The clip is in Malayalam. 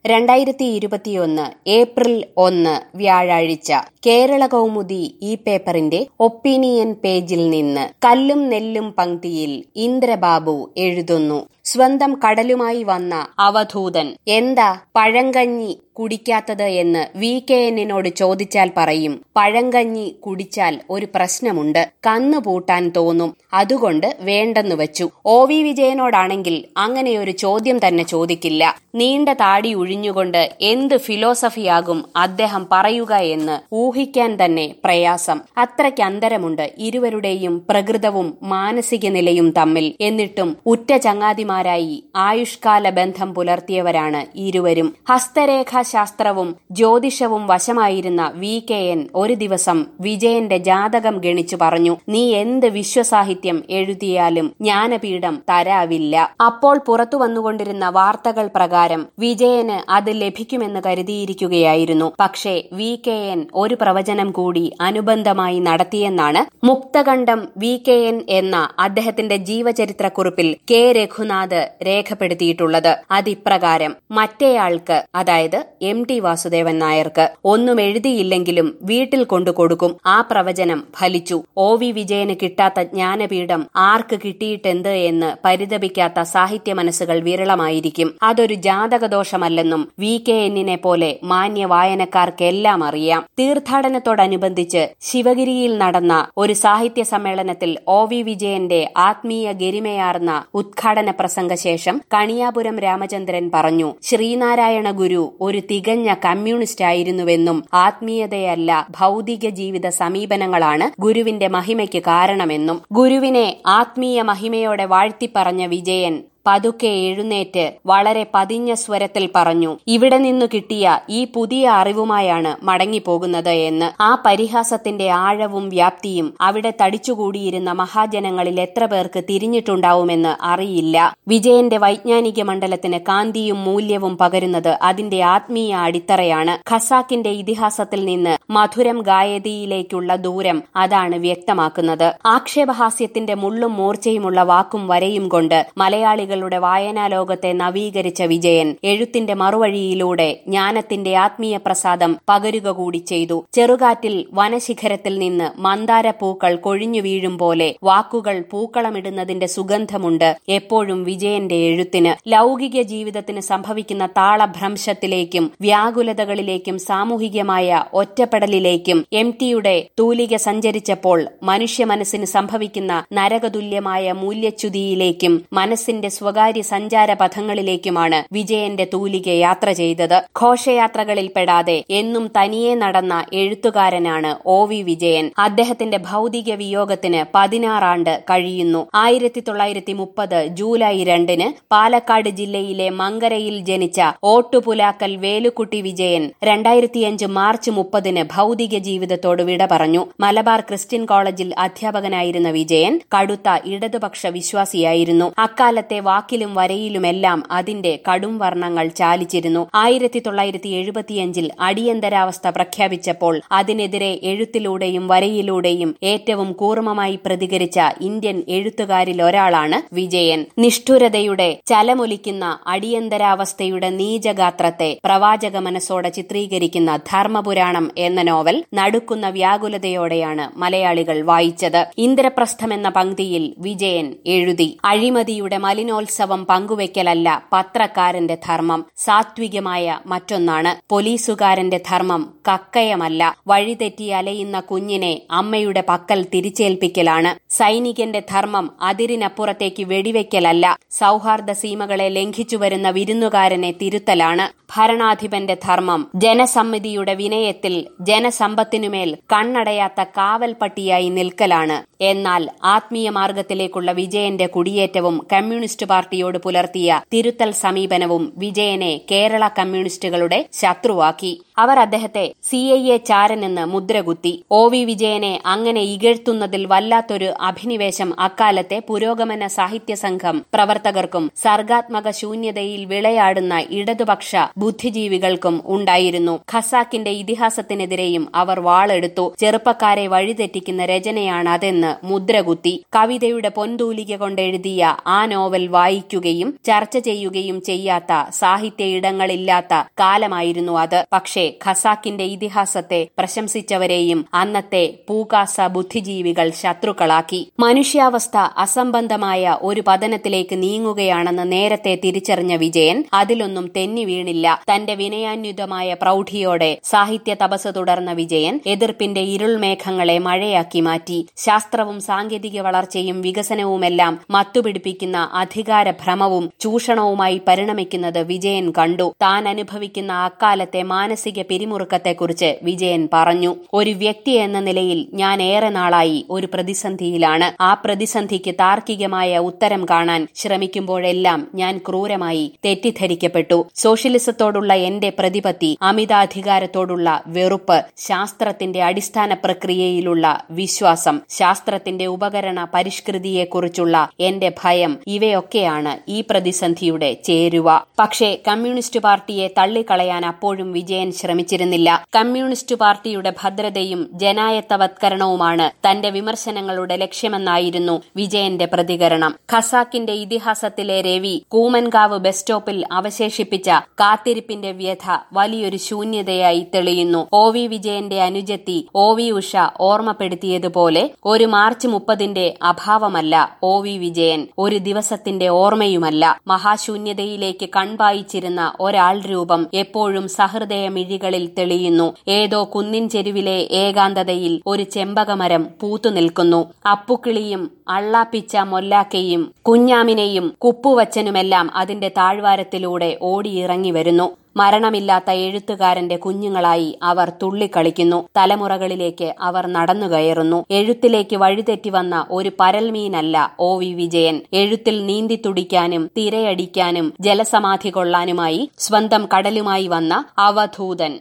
രണ്ടായിരത്തി ഇരുപത്തിയൊന്ന് ഏപ്രിൽ ഒന്ന് വ്യാഴാഴ്ച കേരള കൗമുദി ഈ പേപ്പറിന്റെ ഒപ്പീനിയൻ പേജിൽ നിന്ന് കല്ലും നെല്ലും പങ്ക്തിയിൽ ഇന്ദ്രബാബു എഴുതുന്നു സ്വന്തം കടലുമായി വന്ന അവധൂതൻ എന്താ പഴങ്കഞ്ഞി കുടിക്കാത്തത് എന്ന് വി കെ എന്നിനോട് ചോദിച്ചാൽ പറയും പഴങ്കഞ്ഞി കുടിച്ചാൽ ഒരു പ്രശ്നമുണ്ട് കന്നു പൂട്ടാൻ തോന്നും അതുകൊണ്ട് വേണ്ടെന്നു വച്ചു ഒ വി വിജയനോടാണെങ്കിൽ അങ്ങനെയൊരു ചോദ്യം തന്നെ ചോദിക്കില്ല നീണ്ട താടി ഒഴിഞ്ഞുകൊണ്ട് എന്ത് ഫിലോസഫിയാകും അദ്ദേഹം പറയുക എന്ന് ഊഹിക്കാൻ തന്നെ പ്രയാസം അത്രയ്ക്ക് അന്തരമുണ്ട് ഇരുവരുടെയും പ്രകൃതവും മാനസിക നിലയും തമ്മിൽ എന്നിട്ടും ഉറ്റ ചങ്ങാതിമാരായി ആയുഷ്കാല ബന്ധം പുലർത്തിയവരാണ് ഇരുവരും ഹസ്തരേഖ ശാസ്ത്രവും ജ്യോതിഷവും വശമായിരുന്ന വി കെ എൻ ഒരു ദിവസം വിജയന്റെ ജാതകം ഗണിച്ചു പറഞ്ഞു നീ എന്ത് വിശ്വസാഹിത്യം എഴുതിയാലും ജ്ഞാനപീഠം തരാവില്ല അപ്പോൾ പുറത്തു വന്നുകൊണ്ടിരുന്ന വാർത്തകൾ പ്രകാരം വിജയന് അത് ലഭിക്കുമെന്ന് കരുതിയിരിക്കുകയായിരുന്നു പക്ഷേ വി കെ എൻ ഒരു പ്രവചനം കൂടി അനുബന്ധമായി നടത്തിയെന്നാണ് മുക്തകണ്ഠം വി കെ എൻ എന്ന അദ്ദേഹത്തിന്റെ ജീവചരിത്രക്കുറിപ്പിൽ കെ രഘുനാഥ് രേഖപ്പെടുത്തിയിട്ടുള്ളത് അതിപ്രകാരം മറ്റേയാൾക്ക് അതായത് എം ടി വാസുദേവൻ നായർക്ക് ഒന്നും എഴുതിയില്ലെങ്കിലും വീട്ടിൽ കൊണ്ടു കൊടുക്കും ആ പ്രവചനം ഫലിച്ചു ഒ വി വിജയന് കിട്ടാത്ത ജ്ഞാനപീഠം ആർക്ക് കിട്ടിയിട്ടെന്ത് എന്ന് പരിതപിക്കാത്ത സാഹിത്യ മനസ്സുകൾ വിരളമായിരിക്കും അതൊരു ജാതകദോഷമല്ലെന്നും വി കെ എന്നിനെ പോലെ മാന്യ വായനക്കാർക്കെല്ലാം അറിയാം തീർത്ഥാടനത്തോടനുബന്ധിച്ച് ശിവഗിരിയിൽ നടന്ന ഒരു സാഹിത്യ സമ്മേളനത്തിൽ ഒ വി വിജയന്റെ ആത്മീയ ഗരിമയാർന്ന ഉദ്ഘാടന പ്രസംഗശേഷം കണിയാപുരം രാമചന്ദ്രൻ പറഞ്ഞു ശ്രീനാരായണ ഗുരു ഒരു തികഞ്ഞ കമ്മ്യൂണിസ്റ്റ് ആയിരുന്നുവെന്നും ആത്മീയതയല്ല ഭൗതിക ജീവിത സമീപനങ്ങളാണ് ഗുരുവിന്റെ മഹിമയ്ക്ക് കാരണമെന്നും ഗുരുവിനെ ആത്മീയ മഹിമയോടെ വാഴ്ത്തിപ്പറഞ്ഞ വിജയൻ പതുക്കെ എഴുന്നേറ്റ് വളരെ പതിഞ്ഞ സ്വരത്തിൽ പറഞ്ഞു ഇവിടെ നിന്നു കിട്ടിയ ഈ പുതിയ അറിവുമായാണ് മടങ്ങിപ്പോകുന്നത് എന്ന് ആ പരിഹാസത്തിന്റെ ആഴവും വ്യാപ്തിയും അവിടെ തടിച്ചുകൂടിയിരുന്ന മഹാജനങ്ങളിൽ എത്ര പേർക്ക് തിരിഞ്ഞിട്ടുണ്ടാവുമെന്ന് അറിയില്ല വിജയന്റെ വൈജ്ഞാനിക മണ്ഡലത്തിന് കാന്തിയും മൂല്യവും പകരുന്നത് അതിന്റെ ആത്മീയ അടിത്തറയാണ് ഖസാക്കിന്റെ ഇതിഹാസത്തിൽ നിന്ന് മധുരം ഗായതിയിലേക്കുള്ള ദൂരം അതാണ് വ്യക്തമാക്കുന്നത് ആക്ഷേപഹാസ്യത്തിന്റെ മുള്ളും മൂർച്ചയുമുള്ള വാക്കും വരയും കൊണ്ട് മലയാളികൾ മലയാളികളുടെ വായനാലോകത്തെ നവീകരിച്ച വിജയൻ എഴുത്തിന്റെ മറുവഴിയിലൂടെ ജ്ഞാനത്തിന്റെ ആത്മീയ പ്രസാദം പകരുക കൂടി ചെയ്തു ചെറുകാറ്റിൽ വനശിഖരത്തിൽ നിന്ന് മന്ദാര പൂക്കൾ കൊഴിഞ്ഞു വീഴും പോലെ വാക്കുകൾ പൂക്കളമിടുന്നതിന്റെ സുഗന്ധമുണ്ട് എപ്പോഴും വിജയന്റെ എഴുത്തിന് ലൗകിക ജീവിതത്തിന് സംഭവിക്കുന്ന താളഭ്രംശത്തിലേക്കും വ്യാകുലതകളിലേക്കും സാമൂഹികമായ ഒറ്റപ്പെടലിലേക്കും എം ടിയുടെ തൂലിക സഞ്ചരിച്ചപ്പോൾ മനുഷ്യ മനസ്സിന് സംഭവിക്കുന്ന നരകതുല്യമായ മൂല്യച്യുതിയിലേക്കും മനസ്സിന്റെ സ്വകാര്യ സഞ്ചാര പഥങ്ങളിലേക്കുമാണ് വിജയന്റെ തൂലിക യാത്ര ചെയ്തത് ഘോഷയാത്രകളിൽപ്പെടാതെ എന്നും തനിയെ നടന്ന എഴുത്തുകാരനാണ് ഒ വി വിജയൻ അദ്ദേഹത്തിന്റെ ഭൗതിക വിയോഗത്തിന് പതിനാറാണ്ട് കഴിയുന്നു ആയിരത്തി തൊള്ളായിരത്തി മുപ്പത് ജൂലൈ രണ്ടിന് പാലക്കാട് ജില്ലയിലെ മങ്കരയിൽ ജനിച്ച ഓട്ടുപുലാക്കൽ വേലുക്കുട്ടി വിജയൻ രണ്ടായിരത്തിയഞ്ച് മാർച്ച് മുപ്പതിന് ഭൗതിക ജീവിതത്തോട് വിട പറഞ്ഞു മലബാർ ക്രിസ്ത്യൻ കോളേജിൽ അധ്യാപകനായിരുന്ന വിജയൻ കടുത്ത ഇടതുപക്ഷ വിശ്വാസിയായിരുന്നു അക്കാലത്തെ വാക്കിലും വരയിലുമെല്ലാം അതിന്റെ കടും വർണ്ണങ്ങൾ ചാലിച്ചിരുന്നു ആയിരത്തി തൊള്ളായിരത്തി എഴുപത്തിയഞ്ചിൽ അടിയന്തരാവസ്ഥ പ്രഖ്യാപിച്ചപ്പോൾ അതിനെതിരെ എഴുത്തിലൂടെയും വരയിലൂടെയും ഏറ്റവും കൂർമ്മമായി പ്രതികരിച്ച ഇന്ത്യൻ എഴുത്തുകാരിൽ ഒരാളാണ് വിജയൻ നിഷ്ഠുരതയുടെ ചലമൊലിക്കുന്ന അടിയന്തരാവസ്ഥയുടെ നീചഗാത്രത്തെ പ്രവാചക മനസ്സോടെ ചിത്രീകരിക്കുന്ന ധർമ്മപുരാണം എന്ന നോവൽ നടുക്കുന്ന വ്യാകുലതയോടെയാണ് മലയാളികൾ വായിച്ചത് ഇന്ദ്രപ്രസ്ഥം എന്ന പങ്ക്തിയിൽ വിജയൻ എഴുതി അഴിമതിയുടെ മലിനോത്സവം പങ്കുവയ്ക്കലല്ല പത്രക്കാരന്റെ ധർമ്മം സാത്വികമായ മറ്റൊന്നാണ് പോലീസുകാരന്റെ ധർമ്മം കക്കയമല്ല വഴിതെറ്റി അലയുന്ന കുഞ്ഞിനെ അമ്മയുടെ പക്കൽ തിരിച്ചേൽപ്പിക്കലാണ് സൈനികന്റെ ധർമ്മം അതിരിനപ്പുറത്തേക്ക് വെടിവെക്കലല്ല സൗഹാർദ്ദ സീമകളെ ലംഘിച്ചു വരുന്ന വിരുന്നുകാരനെ തിരുത്തലാണ് ഭരണാധിപന്റെ ധർമ്മം ജനസമ്മിതിയുടെ വിനയത്തിൽ ജനസമ്പത്തിനുമേൽ കണ്ണടയാത്ത കാവൽപ്പട്ടിയായി നിൽക്കലാണ് എന്നാൽ ആത്മീയ മാർഗത്തിലേക്കുള്ള വിജയന്റെ കുടിയേറ്റവും കമ്മ്യൂണിസ്റ്റ് പാർട്ടിയോട് പുലർത്തിയ തിരുത്തൽ സമീപനവും വിജയനെ കേരള കമ്മ്യൂണിസ്റ്റുകളുടെ ശത്രുവാക്കി അവർ അദ്ദേഹത്തെ സി ഐ എ ചാരനെന്ന് മുദ്രകുത്തി ഒ വി വിജയനെ അങ്ങനെ ഇകഴ്ത്തുന്നതിൽ വല്ലാത്തൊരു അഭിനിവേശം അക്കാലത്തെ പുരോഗമന സാഹിത്യ സംഘം പ്രവർത്തകർക്കും സർഗാത്മക ശൂന്യതയിൽ വിളയാടുന്ന ഇടതുപക്ഷ ബുദ്ധിജീവികൾക്കും ഉണ്ടായിരുന്നു ഖസാക്കിന്റെ ഇതിഹാസത്തിനെതിരെയും അവർ വാളെടുത്തു ചെറുപ്പക്കാരെ വഴിതെറ്റിക്കുന്ന രചനയാണ് അതെന്ന് മുദ്രകുത്തി കവിതയുടെ പൊൻതൂലിക കൊണ്ടെഴുതിയ ആ നോവൽ വായിക്കുകയും ചർച്ച ചെയ്യുകയും ചെയ്യാത്ത സാഹിത്യ ഇടങ്ങളില്ലാത്ത കാലമായിരുന്നു അത് പക്ഷേ ഖസാക്കിന്റെ ഇതിഹാസത്തെ പ്രശംസിച്ചവരെയും അന്നത്തെ പൂകാസ ബുദ്ധിജീവികൾ ശത്രുക്കളാക്കി മനുഷ്യാവസ്ഥ അസംബന്ധമായ ഒരു പതനത്തിലേക്ക് നീങ്ങുകയാണെന്ന് നേരത്തെ തിരിച്ചറിഞ്ഞ വിജയൻ അതിലൊന്നും തെന്നി വീണില്ല തന്റെ വിനയാന്യുതമായ പ്രൌഢിയോടെ സാഹിത്യ തപസ് തുടർന്ന വിജയൻ എതിർപ്പിന്റെ ഇരുൾമേഘങ്ങളെ മഴയാക്കി മാറ്റി ശാസ്ത്രവും സാങ്കേതിക വളർച്ചയും വികസനവുമെല്ലാം മത്തുപിടിപ്പിക്കുന്ന അധികാരഭ്രമവും ചൂഷണവുമായി പരിണമിക്കുന്നത് വിജയൻ കണ്ടു താൻ അനുഭവിക്കുന്ന അക്കാലത്തെ മാനസിക പിരിമുറുക്കത്തെക്കുറിച്ച് വിജയൻ പറഞ്ഞു ഒരു വ്യക്തി എന്ന നിലയിൽ ഞാൻ ഏറെ നാളായി ഒരു പ്രതിസന്ധിയിലാണ് ആ പ്രതിസന്ധിക്ക് താർക്കികമായ ഉത്തരം കാണാൻ ശ്രമിക്കുമ്പോഴെല്ലാം ഞാൻ ക്രൂരമായി തെറ്റിദ്ധരിക്കപ്പെട്ടു സോഷ്യലിസത്തോടുള്ള എന്റെ പ്രതിപത്തി അമിതാധികാരത്തോടുള്ള വെറുപ്പ് ശാസ്ത്രത്തിന്റെ അടിസ്ഥാന പ്രക്രിയയിലുള്ള വിശ്വാസം ശാസ്ത്രത്തിന്റെ ഉപകരണ പരിഷ്കൃതിയെക്കുറിച്ചുള്ള എന്റെ ഭയം ഇവയൊക്കെയാണ് ഈ പ്രതിസന്ധിയുടെ ചേരുവ പക്ഷേ കമ്മ്യൂണിസ്റ്റ് പാർട്ടിയെ തള്ളിക്കളയാൻ അപ്പോഴും വിജയൻ ശ്രമിച്ചിരുന്നില്ല കമ്മ്യൂണിസ്റ്റ് പാർട്ടിയുടെ ഭദ്രതയും ജനായത്തവത്കരണവുമാണ് തന്റെ വിമർശനങ്ങളുടെ ലക്ഷ്യമെന്നായിരുന്നു വിജയന്റെ പ്രതികരണം ഖസാക്കിന്റെ ഇതിഹാസത്തിലെ രവി കൂമൻകാവ് ബസ് സ്റ്റോപ്പിൽ അവശേഷിപ്പിച്ച കാത്തിരിപ്പിന്റെ വ്യഥ വലിയൊരു ശൂന്യതയായി തെളിയുന്നു ഒ വി വിജയന്റെ അനുജത്തി ഒ വി ഉഷ ഓർമ്മപ്പെടുത്തിയതുപോലെ ഒരു മാർച്ച് മുപ്പതിന്റെ അഭാവമല്ല ഒ വി വിജയൻ ഒരു ദിവസത്തിന്റെ ഓർമ്മയുമല്ല മഹാശൂന്യതയിലേക്ക് കൺപായിച്ചിരുന്ന ഒരാൾ രൂപം എപ്പോഴും സഹൃദയ മിഴികളിൽ തെളിയുന്നു ഏതോ കുന്നിൻ ചെരുവിലെ ഏകാന്തതയിൽ ഒരു ചെമ്പകമരം പൂത്തുനിൽക്കുന്നു അപ്പുക്കിളിയും അള്ളാപ്പിച്ച മൊല്ലാക്കയും കുഞ്ഞാമിനെയും കുപ്പുവച്ചനുമെല്ലാം അതിന്റെ താഴ്വാരത്തിലൂടെ ഓടിയിറങ്ങി വരുന്നു മരണമില്ലാത്ത എഴുത്തുകാരന്റെ കുഞ്ഞുങ്ങളായി അവർ തുള്ളിക്കളിക്കുന്നു തലമുറകളിലേക്ക് അവർ നടന്നു കയറുന്നു എഴുത്തിലേക്ക് വഴിതെറ്റി വന്ന ഒരു പരൽമീനല്ല ഒ വി വിജയൻ എഴുത്തിൽ നീന്തി തുടിക്കാനും തിരയടിക്കാനും ജലസമാധി കൊള്ളാനുമായി സ്വന്തം കടലുമായി വന്ന അവധൂതൻ